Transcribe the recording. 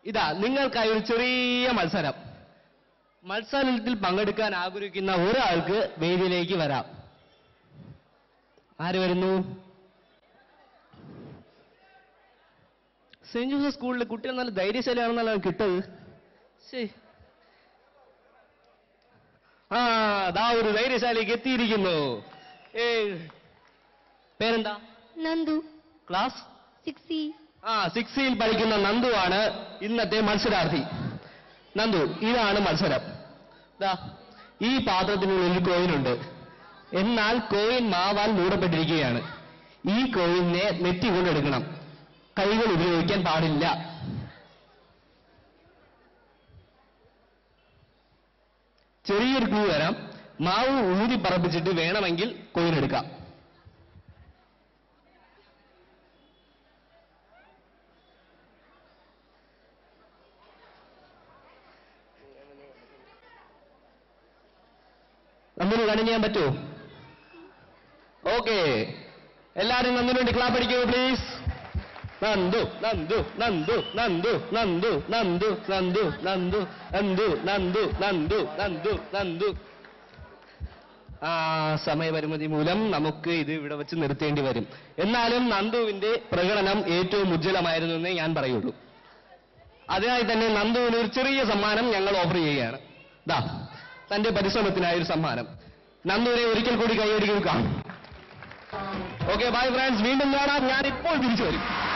ഇതാ നിങ്ങൾക്കായി ഒരു ചെറിയ മത്സരം മത്സരത്തിൽ പങ്കെടുക്കാൻ ആഗ്രഹിക്കുന്ന ഒരാൾക്ക് വേദിയിലേക്ക് വരാം ആര് വരുന്നു സെന്റ് ജോസഫ് സ്കൂളിലെ കുട്ടികൾ നല്ല ധൈര്യശാലിയാണെന്നല്ല കിട്ടത് ശരി ആ ദാ ഒരു ധൈര്യശാലിക്ക് എത്തിയിരിക്കുന്നു ഏ പേരെന്താ നന്ദു ക്ലാസ് സിക്സ് ആ സിക്സിയിൽ പഠിക്കുന്ന നന്ദു ആണ് ഇന്നത്തെ മത്സരാർത്ഥി നന്ദു ഇതാണ് മത്സരം ദാ ഈ പാത്രത്തിനുള്ളിൽ ഒരു കോയിൻ ഉണ്ട് എന്നാൽ കോയിൻ മാവാൽ മൂടപ്പെട്ടിരിക്കുകയാണ് ഈ കോയിനെ നെറ്റി കൊണ്ടെടുക്കണം കൈകൾ ഉപയോഗിക്കാൻ പാടില്ല ചെറിയൊരു ക്ലൂ തരാം മാവ് ഊതി പറപ്പിച്ചിട്ട് വേണമെങ്കിൽ കോയിൻ എടുക്കാം നന്ദിന് കണി ചെയ്യാൻ പറ്റുമോ ഓക്കെ എല്ലാരും നന്ദിന് വേണ്ടി ക്ലാപ്പ് അടിക്കൂ പ്ലീസ് നന്ദു നന്ദു നന്ദു നന്ദു നന്ദു നന്ദു നന്ദു നന്ദു നന്ദു നന്ദു നന്ദു നന്ദു നന്ദു ആ സമയപരിമിതി മൂലം നമുക്ക് ഇത് ഇവിടെ വെച്ച് നിർത്തേണ്ടി വരും എന്നാലും നന്ദുവിന്റെ പ്രകടനം ഏറ്റവും ഉജ്ജ്വലമായിരുന്നു എന്നേ ഞാൻ പറയുള്ളൂ അതിനായി തന്നെ നന്ദുവിന് ഒരു ചെറിയ സമ്മാനം ഞങ്ങൾ ഓഫർ ചെയ്യുകയാണ് ദാ തന്റെ പരിശ്രമത്തിനായ ഒരു സമ്മാനം നന്ദുവിനെ ഒരിക്കൽ കൂടി കൈയടിക്കുക കാണും ഓക്കെ ബൈ ഫ്രണ്ട്സ് വീണ്ടും കാണാം ഞാൻ ഇപ്പോൾ തിരിച്ചു വരും